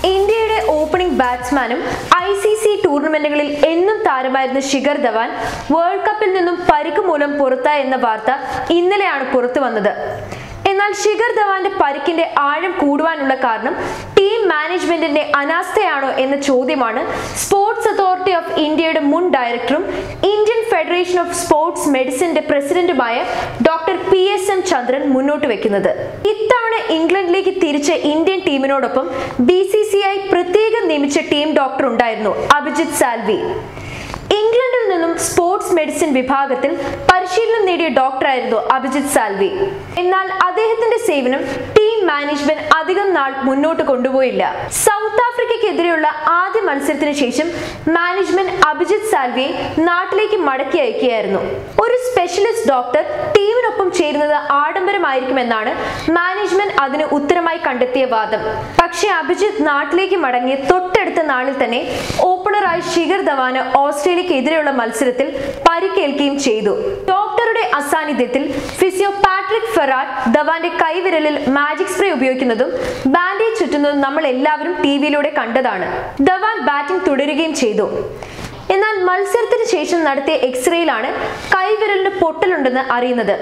ഇന്ത്യയുടെ ഓപ്പണിംഗ് ബാറ്റ്സ്മാനും I C C ടൂർണമെന്റുകളിൽ എന്നും താരമായിരുന്ന ശിഖർ ധവാൻ വേൾഡ് കപ്പിൽ നിന്നും പരിക്ക് മൂലം പുറത്തായി എന്ന വാർത്ത ഇന്നലെയാണ് പുറത്തു വന്നത് എന്നാൽ ശിഖർ ധവാന്റെ പരിക്കിന്റെ ആഴം കൂടുവാനുള്ള കാരണം ടീം മാനേജ്മെന്റിന്റെ അനാസ്ഥയാണോ എന്ന ചോദ്യമാണ് സ്പോർട്സ് അതോറിറ്റി ഓഫ് ഇന്ത്യയുടെ മുൻ ഡയറക്ടറും ഇന്ത്യൻ ഫെഡറേഷൻ ഓഫ് സ്പോർട്സ് മെഡിസിന്റെ പ്രസിഡന്റുമായ doctor P S M Chandran മുന്നോട്ട് വെക്കുന്നത് ഇത്തവണ ഇംഗ്ലണ്ടിലേക്ക് തിരിച്ച ഇന്ത്യൻ ടീമിനോടൊപ്പം ബി സി സി ഐ പ്രത്യേകം നിയമിച്ച ടീം ഡോക്ടർ ഉണ്ടായിരുന്നു അഭിജിത്ത് സാൽവി ഇംഗ്ലണ്ടിൽ നിന്നും സ്പോർട്സ് മെഡിസിൻ വിഭാഗത്തിൽ പരിശീലനം നേടിയ ഡോക്ടറായിരുന്നു അഭിജിത്ത് സാൽവി എന്നാൽ അദ്ദേഹത്തിന്റെ സേവനം ടീം മാനേജ്മെന്റ് അധികം നാൾ മുന്നോട്ട് കൊണ്ടുപോയില്ല സൗത്ത് ആഫ്രിക്കയ്ക്കെതിരെയുള്ള ആദ്യ മത്സരത്തിന് ശേഷം മാനേജ്മെന്റ് അഭിജിത്ത് സാൽവിയെ നാട്ടിലേക്ക് മടക്കി അയക്കുകയായിരുന്നു ഒരു സ്പെഷ്യലിസ്റ്റ് ഡോക്ടർ ടീമിനൊപ്പം ചേരുന്നത് ആഡംബരമായിരിക്കുമെന്നാണ് മാനേജ്മെന്റ് അതിന് ഉത്തരമായി കണ്ടെത്തിയ വാദം പക്ഷേ അഭിജിത്ത് നാട്ടിലേക്ക് മടങ്ങിയ തൊട്ടടുത്ത നാളിൽ തന്നെ ഓപ്പണറായി ശിഖർ ധവാന് ഓസ്ട്രേലിയക്കെതിരെയുള്ള മത്സരത്തിൽ പരിക്കേൽക്കുകയും ചെയ്തു ഡോക്ടറുടെ അസാന്നിധ്യത്തിൽ ഫിസിയോ പാട്രിക് ഫെറാട്ട് ധവാന്റെ കൈവിരലിൽ മാജിക് സ്പ്രേ ഉപയോഗിക്കുന്നതും ബാൻഡേജ് ചുറ്റുന്നതും നമ്മൾ എല്ലാവരും ടി വിയിലൂടെ കണ്ടതാണ് ധവാൻ ബാറ്റിംഗ് തുടരുകയും ചെയ്തു എന്നാൽ മത്സരത്തിന് ശേഷം നടത്തിയ എക്സ്റേയിലാണ് കൈവിരലിന് പൊട്ടലുണ്ടെന്ന് അറിയുന്നത്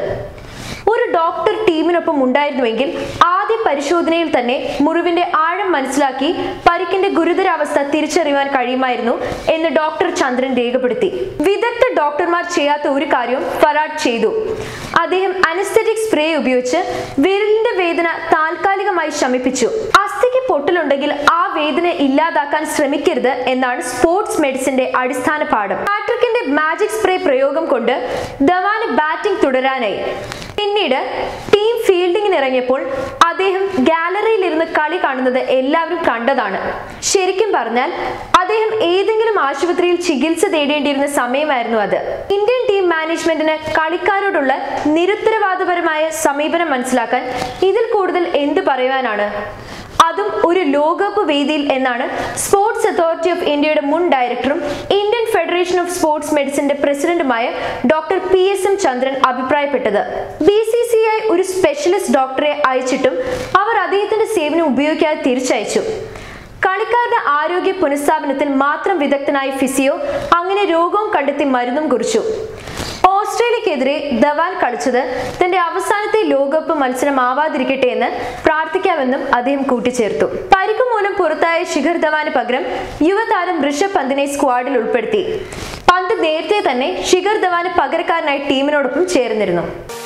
ഒരു ഡോക്ടർ ടീമിനൊപ്പം ഉണ്ടായിരുന്നുവെങ്കിൽ ആദ്യ പരിശോധനയിൽ തന്നെ മുറിവിന്റെ ആഴം മനസ്സിലാക്കി പരിക്കിന്റെ ഗുരുതരാവസ്ഥ തിരിച്ചറിയുവാൻ കഴിയുമായിരുന്നു എന്ന് ഡോക്ടർ ചന്ദ്രൻ രേഖപ്പെടുത്തി വിദഗ്ധ ഡോക്ടർമാർ ചെയ്യാത്ത ഒരു കാര്യവും ഫറാഡ് ചെയ്തു അദ്ദേഹം അനസ്തറ്റിക് സ്പ്രേ ഉപയോഗിച്ച് വിരലിന്റെ വേദന താൽക്കാലികമായി ശമിപ്പിച്ചു അസ്ഥിക്ക് പൊട്ടലുണ്ടെങ്കിൽ ആ വേദന ഇല്ലാതാക്കാൻ ശ്രമിക്കരുത് എന്നാണ് സ്പോർട്സ് മെഡിസിന്റെ അടിസ്ഥാന പാഠം പാട്രിക്കിന്റെ മാജിക് സ്പ്രേ പ്രയോഗം കൊണ്ട് ധവാന് ബാറ്റിംഗ് തുടരാനായി പിന്നീട് ടീം ഫീൽഡിങ്ങിന് ഇറങ്ങിയപ്പോൾ അദ്ദേഹം ഗാലറിയിൽ ഇരുന്ന് കളി കാണുന്നത് എല്ലാവരും കണ്ടതാണ് ശരിക്കും പറഞ്ഞാൽ അദ്ദേഹം ഏതെങ്കിലും ആശുപത്രിയിൽ ചികിത്സ തേടേണ്ടിയിരുന്ന സമയമായിരുന്നു അത് ഇന്ത്യൻ ടീം മാനേജ്മെന്റിന് കളിക്കാരോടുള്ള നിരുത്തരവാദപരമായ സമീപനം മനസ്സിലാക്കാൻ ഇതിൽ കൂടുതൽ എന്ത് പറയുവാനാണ് അതും ഒരു ലോകകപ്പ് വേദിയിൽ എന്നാണ് സ്പോർട്സ് അതോറിറ്റി ഓഫ് ഇന്ത്യയുടെ മുൻ ഡയറക്ടറും ഇന്ത്യൻ ഫെഡറേഷൻ ഓഫ് സ്പോർട്സ് മെഡിസിന്റെ പ്രസിഡന്റുമായ doctor P S M Chandran അഭിപ്രായപ്പെട്ടത് ബി സി സി ഐ ഒരു സ്പെഷ്യലിസ്റ്റ് ഡോക്ടറെ അയച്ചിട്ടും അവർ അദ്ദേഹത്തിന്റെ സേവനം ഉപയോഗിക്കാതെ തിരിച്ചയച്ചു കളിക്കാരുടെ ആരോഗ്യ പുനഃസ്ഥാപനത്തിൽ മാത്രം വിദഗ്ധനായ ഫിസിയോ അങ്ങനെ രോഗവും കണ്ടെത്തി മരുന്നും കുറിച്ചു ഓസ്ട്രേലിയക്കെതിരെ ധവാൻ കളിച്ചത് തന്റെ അവസാനത്തെ ലോകകപ്പ് മത്സരം ആവാതിരിക്കട്ടെ എന്ന് പ്രാർത്ഥിക്കാമെന്നും അദ്ദേഹം കൂട്ടിച്ചേർത്തു പരിക്ക് മൂലം പുറത്തായ ശിഖർ ധവാന് പകരം യുവതാരം ഋഷഭ് പന്തിനെ സ്ക്വാഡിൽ ഉൾപ്പെടുത്തി പന്ത് നേരത്തെ തന്നെ ശിഖർ ധവാന് പകരക്കാരനായി ടീമിനോടൊപ്പം ചേർന്നിരുന്നു